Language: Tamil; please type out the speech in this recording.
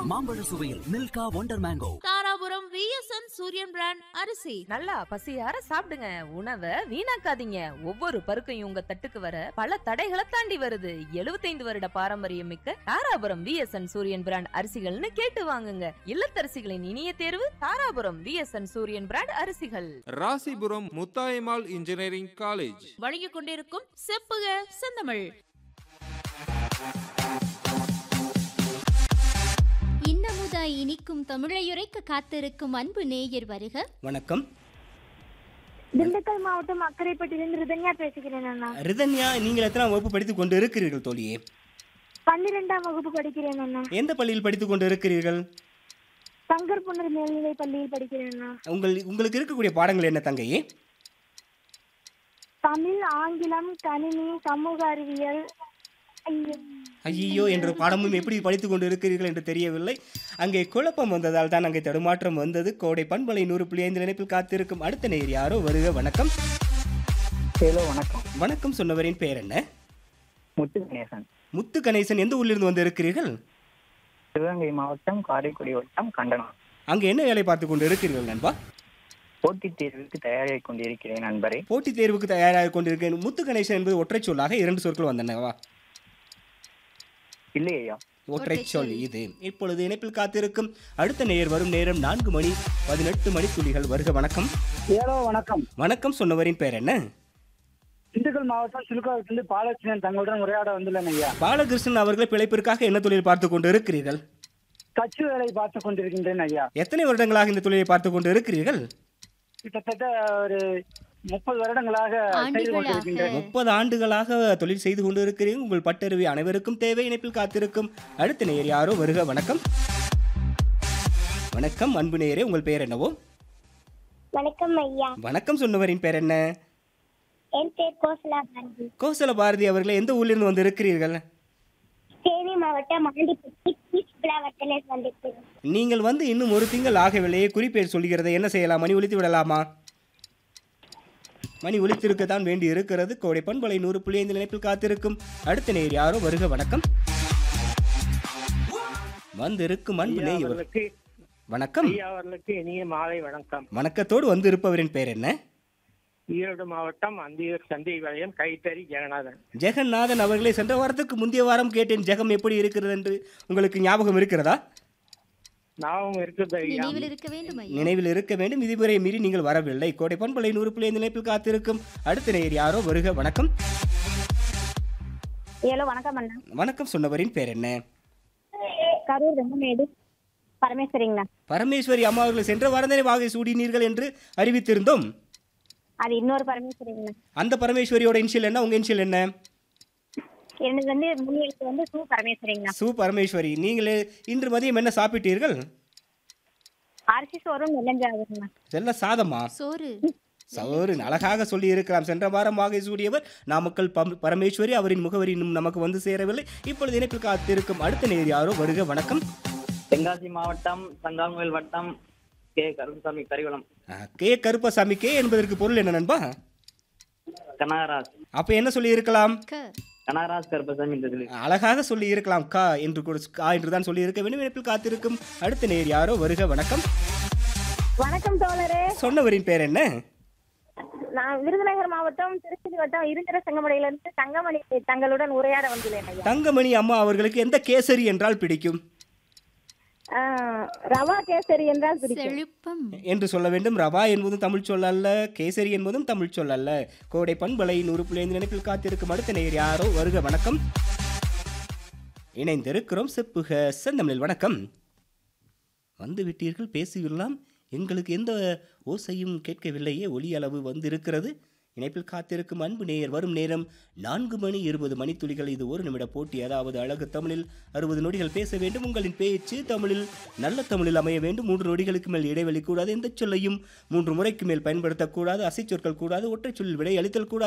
மாம்பழ சுவையில் Milka wonder mango Dharapuram VSN Suriyan brand அரிசி நல்லா பசியார சாப்பிடுங்க உணவை வீணாக்காதீங்க ஒவ்வொரு பருக்கையும் உங்க தட்டுக்கு வர பல தடைகளை தாண்டி வருது 75 வருட பாரம்பரியம் மிக்க தாராபுரம் விஎஸ்என் சூரியன் பிராண்ட் அரிசிகள்னு கேட்டு வாங்குங்க இல்லத்தரசிகளின் இனிய தேர்வு தாராபுரம் விஎஸ்என் சூரியன் பிராண்ட் அரிசிகள் ராசிபுரம் முத்தாயம்மாள் இன்ஜினியரிங் காலேஜ் வழங்கிக் கொண்டிருக்கும் செப்புக செந்தமிழ் இன்னமுதாய் இனிக்கும் தமிழையுரைக்க காத்திருக்கும் அன்பு நேயர் வருக வணக்கம் திண்டுக்கல் மாவட்டம் அக்கரைப்பட்டிலிருந்து ரிதன்யா பேசுகிறேன் அண்ணா ரிதன்யா நீங்கள் எத்தனை வகுப்பு படித்துக் கொண்டு இருக்கிறீர்கள் தோழியே பன்னிரெண்டாம் வகுப்பு படிக்கிறேன் அண்ணா எந்த பள்ளியில் படித்துக் கொண்டு இருக்கிறீர்கள் சங்கர் புனர் மேல்நிலை பள்ளியில் படிக்கிறேன் அண்ணா உங்கள் உங்களுக்கு இருக்கக்கூடிய பாடங்கள் என்ன தங்கையே தமிழ் ஆங்கிலம் கணினி சமூக அறிவியல் ஐயோ, ஐயோ என்ற பாடமும் எப்படி படித்துக் கொண்டு இருக்கிறீர்கள் என்று தெரியவில்லை அங்கே குழப்பம் வந்ததால் தான் அங்கே தடுமாற்றம் வந்தது கோடை பண்பலை நூறு புள்ளி ஐந்து நினைப்பில் காத்திருக்கும் அடுத்த நேர் யாரோ வருக வணக்கம் ஹலோ வணக்கம் வணக்கம் சொன்னவரின் பெயர் என்ன முத்து கணேசன் முத்து கணேசன் எந்த ஊரிலிருந்து வந்து இருக்கிறீர்கள் சிவகங்கை மாவட்டம் காரைக்குடி வட்டம் கண்டனம் அங்கே என்ன வேலை பார்த்து கொண்டு இருக்கிறீர்கள் நண்பா போட்டித் தேர்வுக்கு தயாராகிக் கொண்டிருக்கிறேன் நண்பரே போட்டித் தேர்வுக்கு தயாராக கொண்டிருக்கேன் முத்து கணேசன் என்பது ஒற்றைச் சொல்லாக இரண்டு சொற்கள் வந்தனவா இல்லை ஐயா ஒற்றை சொல் இது இப்பொழுது இணைப்பில் காத்திருக்கும் அடுத்த நேயர் வரும் நேரம் நான்கு மணி பதினெட்டு மணி துளிகள் வருக வணக்கம் ஹலோ வணக்கம் வணக்கம் சொன்னவரின் பெயர் என்ன திண்டுக்கல் மாவட்டம் சிலுக்காவிலிருந்து பாலகிருஷ்ணன் தங்களுடன் உரையாட வந்துள்ளேன் ஐயா பாலகிருஷ்ணன் அவர்கள் பிழைப்பிற்காக என்ன தொழில் பார்த்து கொண்டு இருக்கிறீர்கள் கட்சி வேலை பார்த்து கொண்டிருக்கின்றேன் ஐயா எத்தனை வருடங்களாக இந்த தொழிலை பார்த்து கொண்டு இருக்கிறீர்கள் கிட்டத்தட்ட ஒரு முப்பது வருடங்களாக செய்து ஆண்டுகளாக. கொண்டிருக்கின்றேன் முப்பது ஆண்டுகளாக தொழில் செய்து கொண்டு இருக்கிறீர்கள் உங்கள் பட்டறிவு அனைவருக்கும் தேவை இணைப்பில் காத்திருக்கும் அடுத்த நேயர் யாரோ வருக வணக்கம் வணக்கம் அன்பு நேயரே உங்கள் பெயர் என்னவோ வணக்கம் ஐயா வணக்கம் சொன்னவரின் பெயர் என்ன என் பேர் கோசலா பாரதி கோசல பாரதி அவர்களே எந்த ஊரிலிருந்து வந்து இருக்கிறீர்கள் தேனி மாவட்டம் ஆண்டிப்பட்டி பீச் விழாவத்திலே வந்திருக்கிறேன் நீங்கள் வந்து இன்னும் ஒரு திங்கள் ஆகவில்லையே குறிப்பேர் சொல்கிறதை என்ன செய்யலாம் மணி ஒலித்து விடலாமா மணி ஒலித்திருக்கத்தான் வேண்டி இருக்கிறது கோடை பண்பலை நூறு புள்ளி ஐந்து நினைப்பில் காத்திருக்கும் அடுத்த நேர் யாரோ வருக வணக்கம் வந்திருக்கும் அன்பு நேயர் வணக்கம் அவர்களுக்கு இனிய மாலை வணக்கம் வணக்கத்தோடு வந்து இருப்பவரின் பெயர் என்ன ஈரோடு மாவட்டம் அந்தியூர் சந்தை வளையம் கைத்தறி ஜெகநாதன் ஜெகநாதன் அவர்களே சென்ற வாரத்துக்கு முந்தைய வாரம் கேட்டேன் ஜெகம் எப்படி இருக்கிறது என்று உங்களுக்கு ஞாபகம் இருக்கிறதா நாவும் இருக்குது ஐயா நினைவில் இருக்க வேண்டும் ஐயா நினைவில் இருக்க வேண்டும் இதுவரை மீறி நீங்கள் வரவில்லை கோடை பண்பலை நூறு புள்ளி ஐந்து நினைப்பில் காத்திருக்கும் அடுத்த நேயர் யாரோ வருக வணக்கம் ஹலோ வணக்கம் அண்ணா வணக்கம் சொன்னவரின் பேர் என்ன கரூர் வெங்கமேடு பரமேஸ்வரிங்கண்ணா பரமேஸ்வரி அம்மா அவர்கள் சென்ற வாரந்தே வாகை சூடினீர்கள் என்று அறிவித்திருந்தோம் அது இன்னொரு பரமேஸ்வரிங்கண்ணா அந்த பரமேஸ்வரியோட இன்ஷியல் என்ன உங்க இன்ஷியல் என்ன எனக்கு வந்து முன்னிலுக்கு வந்து சு பரமேஸ்வரிங்கண்ணா சு பரமேஸ்வரி நீங்களே இன்று மதியம் என்ன சாப்பிட்டீர்கள் அரிசி சோறும் நெல்லஞ்சாகுங்கண்ணா செல்ல சாதமா சோறு சோறு அழகாக சொல்லி இருக்கலாம் சென்ற வாரம் வாகை சூடியவர் நாமக்கல் பம்- பரமேஸ்வரி அவரின் முகவரி இன்னும் நமக்கு வந்து சேரவில்லை இப்பொழுது இணைப்பில் காத்திருக்கும் அடுத்த நேர் யாரோ வருக வணக்கம் தென்காசி மாவட்டம் சங்காங்கோயில் வட்டம் கே கருமசாமி கரிகுளம் ஆ, கே கருப்பசாமி கே என்பதற்கு பொருள் என்ன நண்பா கனகராஜ் அப்ப என்ன சொல்லி இருக்கலாம் க கனகராஜ் கருப்பசாமி என்று சொல்லி அழகாக சொல்லி இருக்கலாம் கா என்று கூட கா என்று தான் சொல்லி இருக்க வேண்டும் இணைப்பில் காத்திருக்கும் அடுத்த நேர் யாரோ வருக வணக்கம் வணக்கம் தோழரே சொன்னவரின் பேர் என்ன நான் விருதுநகர் மாவட்டம் திருச்சி வட்டம் இருந்திர சங்கமடையிலிருந்து தங்கமணி தங்களுடன் உரையாட வந்துள்ளேன் ஐயா தங்கமணி அம்மா அவர்களுக்கு எந்த கேசரி என்றால் பிடிக்கும் ஆஹ், ரவா கேசரி என்றால் பிடிக்கும் செழிப்பம் என்று சொல்ல வேண்டும் ரவா என்பதும் தமிழ் சொல் அல்ல கேசரி என்பதும் தமிழ் சொல் அல்ல கோடை பண்பலை நூறு புள்ளி ஐந்து நினைப்பில் காத்திருக்கும் அடுத்த நேர் யாரோ வருக வணக்கம் இணைந்திருக்கிறோம் செப்புக செந்தமிழில் வணக்கம் வந்து விட்டீர்கள் பேசியுள்ளலாம் எங்களுக்கு எந்த ஓசையும் கேட்கவில்லையே ஒலி அளவு வந்திருக்கிறது இணைப்பில் காத்திருக்கும் அன்பு நேயர் வரும் நேரம் நான்கு மணி இருபது மணித்துளிகள் இது ஒரு நிமிட போட்டி அதாவது அழகு தமிழில் அறுபது நொடிகள் பேச வேண்டும் உங்களின் பேச்சு தமிழில் நல்ல தமிழில் அமைய வேண்டும் மூன்று நொடிகளுக்கு மேல் இடைவெளி கூடாது எந்த சொல்லையும் மூன்று முறைக்கு மேல் பயன்படுத்தக்கூடாது அசைச்சொற்கள் கூடாது ஒற்றைச் சொல்லில் விடை அளித்தல் கூடாது